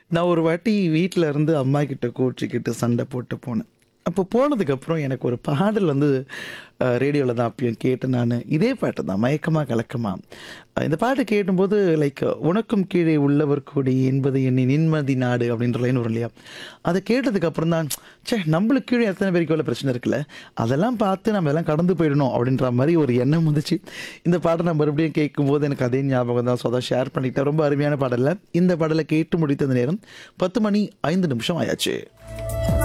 நான் ஒரு வாட்டி வீட்ல இருந்து அம்மா கிட்ட கோச்சிக்கிட்டு சண்டை போட்டு போனேன். அப்போ போனதுக்கப்புறம் எனக்கு ஒரு பாடல் வந்து அ ரேடியோல தான் அப்பயும் கேட்டேன் நானு. இதே பாட்டு தான் மயக்கமா கலக்கமா. அ இந்த பாட்டு கேட்டும்போது லைக் "உனக்கும் கீழே உள்ளவர் கோடி என்பது எண்ணி நிம்மதி நாடு" அப்படின்ற லைன் வரும் இல்லையா? அத கேட்டதுக்கு அப்புறம் தான் ச்சே! நம்மளுக்கு கீழ எத்தன பேருக்கு இவ்வளோ பிரச்சனை இருக்குல்ல. அதெல்லாம் பார்த்து நம்ம எல்லாம் கடந்து போயிடணும் அப்படின்ற மாரி ஒரு எண்ணம் வந்துச்சு. இந்த பாட்ட நான் மறுபடியும் கேட்கும்போது எனக்கு அதே ஞாபகம் தான். ஸோ அதான் ஷேர் பண்ணிக்கிட்டேன். ரொம்ப அருமையான பாடல்ல. இந்த பாடல கேட்டு முடித்த அந்த நேரம் 10 மணி 5 நிமிஷம் ஆயாச்சு.